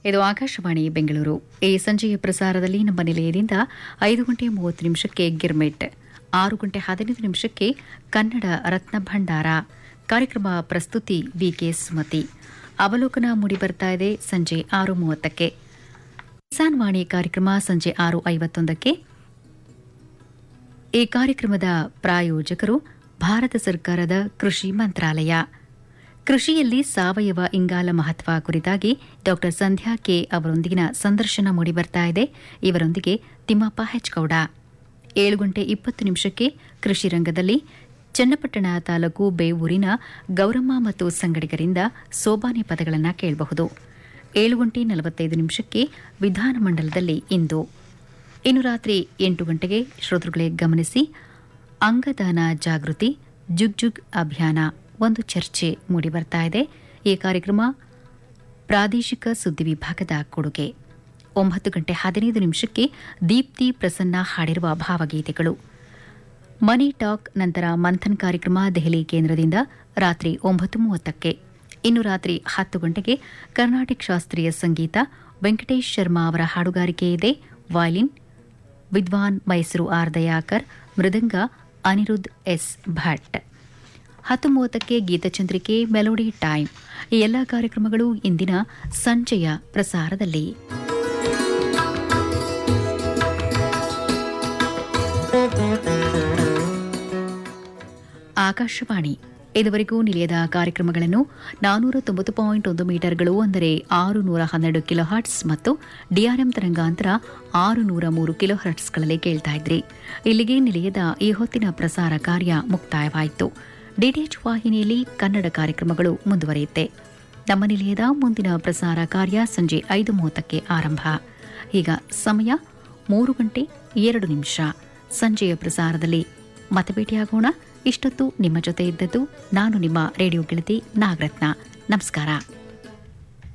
ಇದು ಆಕಾಶವಾಣಿ ಬೆಂಗಳೂರು ಈ ಸಂಜೆಯ ಪ್ರಸಾರದಲ್ಲಿ ನಮ್ಮ ನಿಲಯದಿಂದ ಐದು ಗಂಟೆ ಮೂವತ್ತು ನಿಮಿಷಕ್ಕೆ ಗಿರ್ಮೆಟ್ ಆರು ಗಂಟೆ ಹದಿನೈದು ನಿಮಿಷಕ್ಕೆ ಕನ್ನಡ ರತ್ನ ಭಂಡಾರ ಕಾರ್ಯಕ್ರಮ ಪ್ರಸ್ತುತಿ ಬಿಕೆ ಸುಮತಿ ಅವಲೋಕನ ಮೂಡಿಬರ್ತಾ ಇದೆ ಸಂಜೆ ಆರು ಮೂವತ್ತಕ್ಕೆ ಕಿಸಾನ್ ವಾಣಿ ಕಾರ್ಯಕ್ರಮ ಸಂಜೆ ಆರು ಐವತ್ತೊಂದಕ್ಕೆ ಈ ಕಾರ್ಯಕ್ರಮದ ಪ್ರಾಯೋಜಕರು ಭಾರತ ಸರ್ಕಾರದ ಕೃಷಿ ಮಂತ್ರಾಲಯ ಕೃಷಿಯಲ್ಲಿ ಸಾವಯವ ಇಂಗಾಲ ಮಹತ್ವ ಕುರಿತಾಗಿ ಡಾ ಸಂಧ್ಯಾ ಕೆ ಅವರೊಂದಿಗಿನ ಸಂದರ್ಶನ ಮೂಡಿಬರ್ತಾ ಇದೆ ಇವರೊಂದಿಗೆ ತಿಮ್ಮಪ್ಪ ಹೆಚ್ಗೌಡ ಏಳು ಗಂಟೆ ಇಪ್ಪತ್ತು ನಿಮಿಷಕ್ಕೆ ಕೃಷಿ ರಂಗದಲ್ಲಿ ಚನ್ನಪಟ್ಟಣ ತಾಲೂಕು ಬೇವೂರಿನ ಗೌರಮ್ಮ ಮತ್ತು ಸಂಗಡಿಗರಿಂದ ಸೋಬಾನೆ ಪದಗಳನ್ನು ಕೇಳಬಹುದು ಏಳು ಗಂಟೆ ನಲವತ್ತೈದು ನಿಮಿಷಕ್ಕೆ ವಿಧಾನಮಂಡಲದಲ್ಲಿ ಇಂದು ಇನ್ನು ರಾತ್ರಿ ಎಂಟು ಗಂಟೆಗೆ ಶ್ರೋತೃಗಳೇ ಗಮನಿಸಿ ಅಂಗದಾನ ಜಾಗೃತಿ ಜುಗ್ ಜುಗ್ ಅಭಿಯಾನ ಒಂದು ಚರ್ಚೆ ಮೂಡಿಬರ್ತಾ ಇದೆ ಈ ಕಾರ್ಯಕ್ರಮ ಪ್ರಾದೇಶಿಕ ಸುದ್ದಿ ವಿಭಾಗದ ಕೊಡುಗೆ ಒಂಬತ್ತು ಗಂಟೆ ಹದಿನೈದು ನಿಮಿಷಕ್ಕೆ ದೀಪ್ತಿ ಪ್ರಸನ್ನ ಹಾಡಿರುವ ಭಾವಗೀತೆಗಳು ಮನಿ ಟಾಕ್ ನಂತರ ಮಂಥನ್ ಕಾರ್ಯಕ್ರಮ ದೆಹಲಿ ಕೇಂದ್ರದಿಂದ ರಾತ್ರಿ ಒಂಬತ್ತು ಮೂವತ್ತಕ್ಕೆ ಇನ್ನು ರಾತ್ರಿ ಹತ್ತು ಗಂಟೆಗೆ ಕರ್ನಾಟಕ ಶಾಸ್ತ್ರೀಯ ಸಂಗೀತ ವೆಂಕಟೇಶ್ ಶರ್ಮಾ ಅವರ ಹಾಡುಗಾರಿಕೆ ಇದೆ violin Vidwan Mysuru R Dayakar mridanga Anirudh S Bhat ಹತ್ತು ಮೂವತ್ತಕ್ಕೆ ಗೀತಚಂದ್ರಿಕೆ ಮೆಲೋಡಿ ಟೈಮ್ ಈ ಎಲ್ಲ ಕಾರ್ಯಕ್ರಮಗಳು ಇಂದಿನ ಸಂಜೆಯ ಪ್ರಸಾರದಲ್ಲಿ ಆಕಾಶವಾಣಿ ಇದುವರೆಗೂ ನಿಲಯದ ಕಾರ್ಯಕ್ರಮಗಳನ್ನು ನಾನೂರ ತೊಂಬತ್ತು ಪಾಯಿಂಟ್ ಒಂದು ಮೀಟರ್ಗಳು ಅಂದರೆ ಆರು ನೂರ ಹನ್ನೆರಡು ಕಿಲೋ ಹರ್ಟ್ಸ್ ಮತ್ತು ಡಿಆರ್ಎಂ ತರಂಗಾಂತರ ಆರು ನೂರ ಮೂರು ಕಿಲೋ ಹರ್ಟ್ಸ್ಗಳಲ್ಲಿ ಕೇಳ್ತಾ ಇದ್ರಿ ಇಲ್ಲಿಗೆ ನಿಲಯದ ಈ ಹೊತ್ತಿನ ಪ್ರಸಾರ ಕಾರ್ಯ ಮುಕ್ತಾಯವಾಯಿತು ಡಿಟಿಎಚ್ ವಾಹಿನಿಯಲ್ಲಿ ಕನ್ನಡ ಕಾರ್ಯಕ್ರಮಗಳು ಮುಂದುವರಿಯುತ್ತೆ ನಮ್ಮ ನಿಲಯದ ಮುಂದಿನ ಪ್ರಸಾರ ಕಾರ್ಯ ಸಂಜೆ ಐದು ಮೂವತ್ತಕ್ಕೆ ಆರಂಭ ಈಗ ಸಮಯ ಮೂರು ಗಂಟೆ ಎರಡು ನಿಮಿಷ ಸಂಜೆಯ ಪ್ರಸಾರದಲ್ಲಿ ಮತ್ತೆ ಭೇಟಿಯಾಗೋಣ ಇಷ್ಟೊತ್ತು ನಿಮ್ಮ ಜೊತೆ ಇದ್ದದ್ದು ನಾನು ನಿಮ್ಮ ರೇಡಿಯೋ ಗೆಳತಿ ನಾಗರತ್ನ ನಮಸ್ಕಾರ